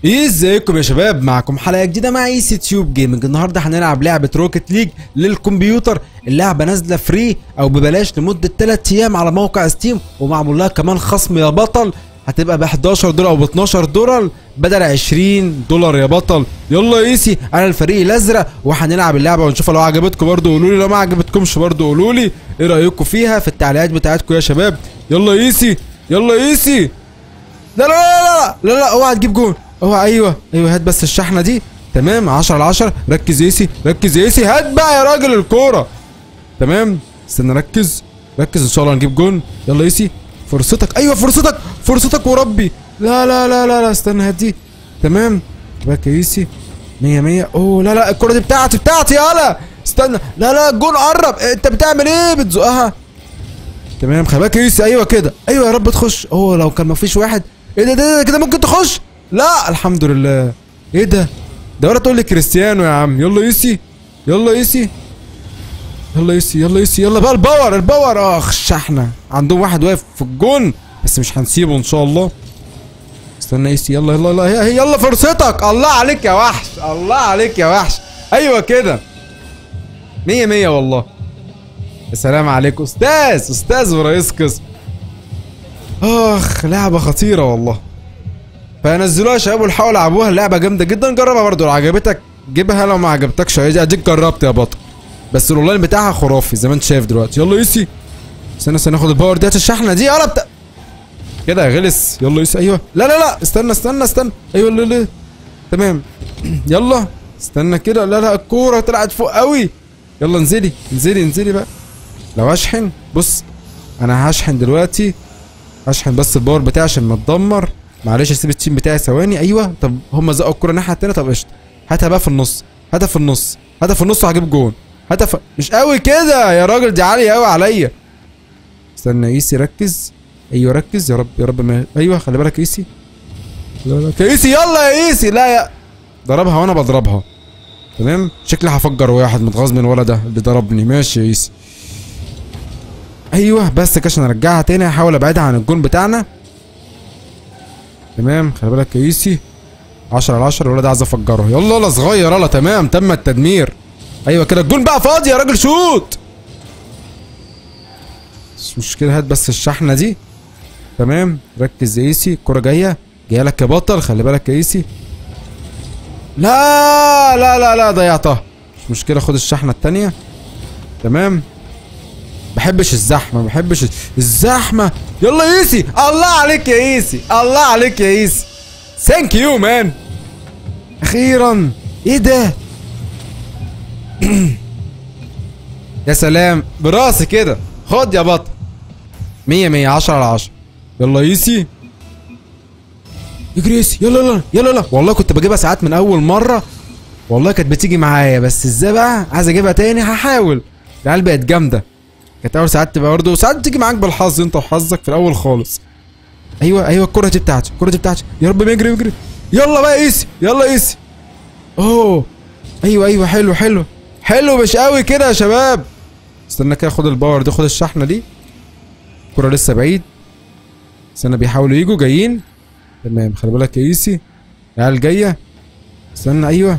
ازيكم يا شباب معكم حلقه جديده مع اي سي تيوب جيمنج النهارده هنلعب لعبه روكيت ليج للكمبيوتر اللعبه نازله فري او ببلاش لمده 3 ايام على موقع ستيم ومعمول لها كمان خصم يا بطل هتبقى ب 11 دولار او ب 12 دولار بدل 20 دولار يا بطل يلا يا ايسي انا الفريق الازرق وهنلعب اللعبه ونشوفها لو عجبتكم برضو قولوا لي لو ما عجبتكمش برضو قولوا لي ايه رايكم فيها في التعليقات بتاعتكم يا شباب يلا يا ايسي يلا يا ايسي لا لا لا لا لا لا اوعى تجيب جون اوعى ايوه ايوه هات بس الشحنه دي تمام 10 على 10 ركز يا ايسي ركز يا ايسي هات بقى يا راجل الكوره تمام استنى ركز ركز ان شاء الله نجيب جون يلا يا ايسي فرصتك ايوه فرصتك فرصتك وربي لا لا لا لا لا استنى هات دي تمام باك يا ايسي 100 100 اوه لا لا الكوره دي بتاعتي بتاعتي يلا استنى لا لا الجون قرب انت بتعمل ايه بتزقها تمام خلي بالك يا يوسي ايوه كده ايوه يا رب تخش اوه لو كان مفيش واحد ايه ده ده, ده كده ممكن تخش لا الحمد لله ايه ده ده ولا تقول لي كريستيانو يا عم يلا يوسي يلا يوسي يلا يوسي يلا يوسي يلا بقى الباور الباور اخ شحنه عندهم واحد واقف في الجون بس مش هنسيبه ان شاء الله استنى يوسي يلا يلا يلا هي هي يلا فرصتك الله عليك يا وحش الله عليك يا وحش ايوه كده مية مية والله يا سلام عليك استاذ استاذ ورئيس قسم اخ لعبه خطيره والله فنزلوها يا شباب وحاولوا العبوها اللعبه جامده جدا جربها برضو لو عجبتك جيبها لو ما عجبتكش اديك جربت يا بطل بس الاونلاين بتاعها خرافي زي ما انت شايف دلوقتي يلا يوسي استنى استنى ناخد الباور ديت الشحنه دي يلا بتا... كده يا غلس يلا يوسي ايوه لا لا لا استنى استنى استنى ايوه لا لا تمام يلا استنى كده لا لا الكوره طلعت فوق قوي يلا انزلي انزلي انزلي بقى لو اشحن بص انا هشحن دلوقتي هشحن بس الباور بتاعي عشان ما اتدمر معلش اسيب التيم بتاعي ثواني ايوه طب هم زقوا الكوره الناحيه التانيه طب قشطه هاتها بقى في النص هاتها في النص هاتها في النص وهجيب جون هاتها في... مش قوي كده يا راجل دي عاليه قوي عليا استنى ايسي ركز ايوه ركز يا رب يا رب ما ايوه خلي بالك ايسي لا لا يا ايسي يلا يا ايسي لا يا ضربها وانا بضربها تمام شكلي هفجر واحد متغاظ من الولد ده اللي ضربني ماشي يا ايسي ايوه بس كده عشان ارجعها تاني هحاول ابعدها عن الجون بتاعنا تمام خلي بالك يا يوسي 10 على 10 الولد عايز افجره يلا يلا صغير يلا تمام تم التدمير ايوه كده الجون بقى فاضي يا راجل شوت مش مشكله هات بس الشحنه دي تمام ركز يا ايسي الكوره جايه جايه لك يا بطل خلي بالك يا ايسي لا لا لا لا ضيعتها مش مشكله خد الشحنه التانيه تمام بحبش الزحمه ما بحبش الزحمه يلا ايسي الله عليك يا ايسي الله عليك يا ايسي ثانك يو مان اخيرا ايه ده يا سلام براسي كده خد يا بطل مية مية عشرة على عشرة يلا ايسي اجري ايسي يلا يلا يلا يلا والله كنت بجيبها ساعات من اول مرة والله كانت بتيجي معايا بس ازاي بقى عايز اجيبها تاني هحاول العيال بقت جامده كانت اول ساعات تبقى برضه ساعات بتيجي معاك بالحظ انت وحظك في الاول خالص ايوه ايوه الكره دي بتاعتي الكره دي بتاعتي يا رب ما يجري يجري يلا بقى قيسي يلا قيسي اوه ايوه ايوه حلو حلو حلو مش قوي كده يا شباب استنى كده خد الباور دي خد الشحنه دي الكره لسه بعيد استنى بيحاولوا يجوا جايين تمام خلي بالك يا قيسي العيال جايه استنى ايوه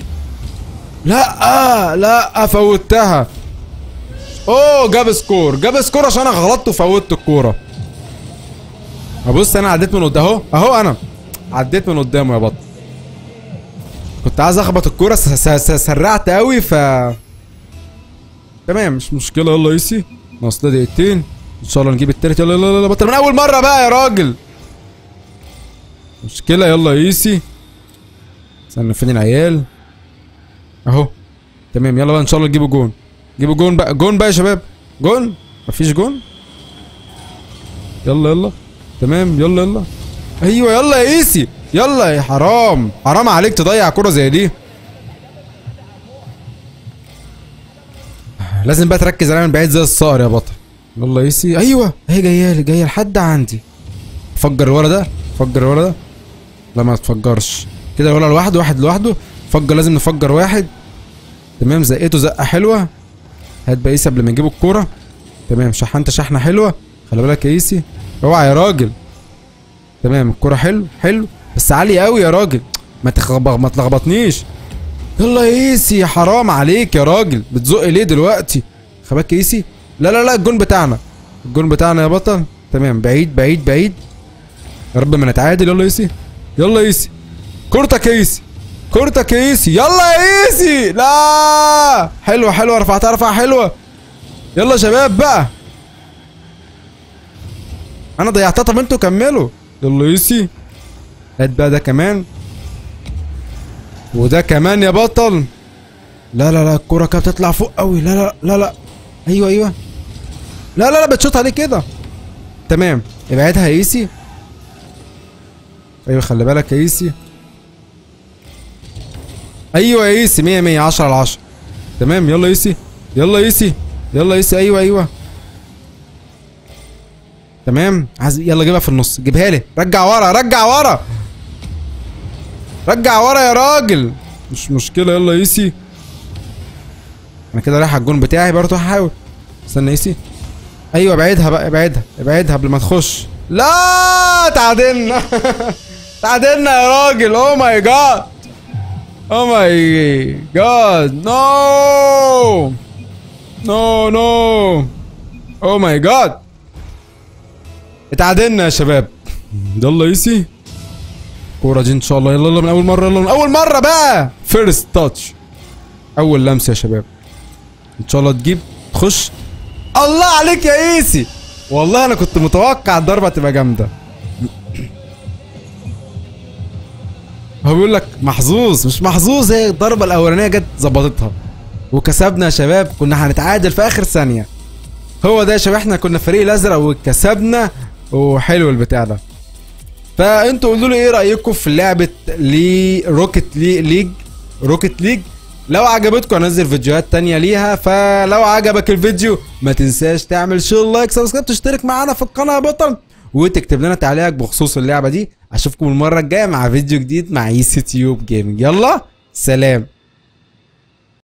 لا لا فوتها اوه جاب سكور جاب سكور عشان انا غلطت وفوتت الكوره ابص انا عديت من قدام اهو اهو انا عديت من قدامه يا بطل كنت عايز اخبط الكوره سرعت قوي ف تمام مش مشكله يلا يوسي ناقص لنا دقيقتين ان شاء الله نجيب التالت يلا يلا يلا بطل من اول مره بقى يا راجل مشكله يلا يا يوسي استنى فين العيال اهو تمام يلا بقى ان شاء الله نجيبوا جون جيبوا جون بقى جون بقى يا شباب جون مفيش جون يلا يلا تمام يلا يلا ايوه يلا يا ايسي يلا يا حرام حرام عليك تضيع كرة زي دي لازم بقى تركز عليها من بعيد زي الصقر يا بطل يلا يا ايسي ايوه اهي جايه لي جايه لحد عندي فجر الولد ده فجر الولد ده لا ما تفجرش كده الولد لوحده واحد لوحده فجر لازم نفجر واحد تمام زقيته زقه حلوه هات بقى قبل ما نجيب الكوره تمام شحنت شحنه حلوه خلي بالك يا ايسي اوعى يا راجل تمام الكوره حلو حلو بس عاليه قوي يا راجل ما تخبط ما تلخبطنيش يلا يا ايسي حرام عليك يا راجل بتزق ليه دلوقتي خباك يا ايسي لا لا لا الجون بتاعنا الجون بتاعنا يا بطل تمام بعيد بعيد بعيد يا رب ما نتعادل يلا يا ايسي يلا يا ايسي كورتك يا ايسي كورتك يا ايسي يلا يا ايسي لا حلوه حلوه رفعتها رفعه حلوه يلا يا شباب بقى انا ضيعتها طب انتوا كملوا يلا يا ايسي هات بقى ده كمان وده كمان يا بطل لا لا لا الكرة كانت بتطلع فوق قوي لا لا لا لا ايوه ايوه لا لا لا بتشوط عليه كده تمام ابعدها يا ايسي ايوه خلي بالك يا ايسي ايوه يا ايسي 100 100 10 على 10 تمام يلا يا ايسي يلا يا ايسي يلا يا ايسي ايوه ايوه تمام عايز يلا جيبها في النص جيبها لي رجع ورا رجع ورا رجع ورا يا راجل مش مشكله يلا يا ايسي انا كده رايح على الجون بتاعي برضه هحاول استنى ايسي ايوه ابعدها بقى ابعدها ابعدها قبل ما تخش لا تعادلنا تعادلنا يا راجل او ماي جاد او ماي جاد نو نو نو او ماي جاد اتعادلنا يا شباب يلا ايسي الكوره دي ان شاء الله يلا يلا من اول مره يلا من اول مره بقى فيرست تاتش اول لمسه يا شباب ان شاء الله تجيب تخش الله عليك يا ايسي والله انا كنت متوقع الضربه تبقى جامده هو بيقول لك محظوظ مش محظوظ هي الضربه الاولانيه جت ظبطتها وكسبنا يا شباب كنا هنتعادل في اخر ثانيه هو ده يا شباب احنا كنا فريق الازرق وكسبنا وحلو البتاع ده فانتوا قولوا لي ايه رايكم في لعبه لي روكيت لي ليج روكيت ليج لو عجبتكم انزل فيديوهات تانية ليها فلو عجبك الفيديو ما تنساش تعمل شير لايك سبسكرايب تشترك معانا في القناه يا بطل وتكتب لنا تعليقك بخصوص اللعبه دي اشوفكم المره الجايه مع فيديو جديد مع اي سي تيوب جيمنج يلا سلام